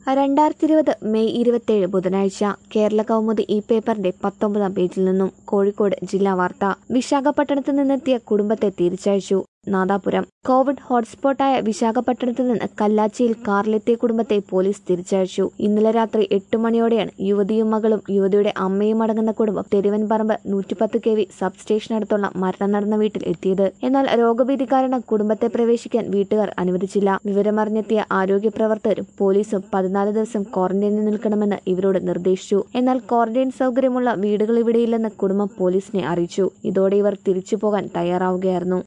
രണ്ടായിരത്തി ഇരുപത് മെയ് ഇരുപത്തിയേഴ് ബുധനാഴ്ച കേരള കൗമുദി ഈ പേപ്പറിന്റെ പത്തൊമ്പതാം പേജിൽ നിന്നും കോഴിക്കോട് ജില്ലാ വാർത്ത വിശാഖപട്ടണത്ത് നിന്നെത്തിയ കുടുംബത്തെ തിരിച്ചയച്ചു നാദാപുരം കോവിഡ് ഹോട്ട്സ്പോട്ടായ വിശാഖപട്ടണത്ത് നിന്ന് കല്ലാച്ചിയിൽ കാറിലെത്തിയ കുടുംബത്തെ പോലീസ് തിരിച്ചയച്ചു ഇന്നലെ രാത്രി എട്ട് മണിയോടെയാണ് യുവതിയും മകളും യുവതിയുടെ അമ്മയും അടങ്ങുന്ന കുടുംബം തെരുവൻപറമ്പ് നൂറ്റിപ്പത്ത് കെ വി സബ്സ്റ്റേഷനടുത്തുള്ള മരണം നടന്ന വീട്ടിൽ എത്തിയത് എന്നാൽ രോഗഭീതി കാരണം കുടുംബത്തെ പ്രവേശിക്കാൻ വീട്ടുകാർ അനുവദിച്ചില്ല വിവരമറിഞ്ഞെത്തിയ ആരോഗ്യ പ്രവർത്തകരും പോലീസും പതിനാല് ദിവസം ക്വാറന്റൈനിൽ നിൽക്കണമെന്ന് ഇവരോട് നിർദ്ദേശിച്ചു എന്നാൽ ക്വാറന്റൈൻ സൗകര്യമുള്ള വീടുകൾ ഇവിടെയില്ലെന്ന് കുടുംബം പോലീസിനെ അറിയിച്ചു ഇതോടെ ഇവർ തിരിച്ചു പോകാൻ തയ്യാറാവുകയായിരുന്നു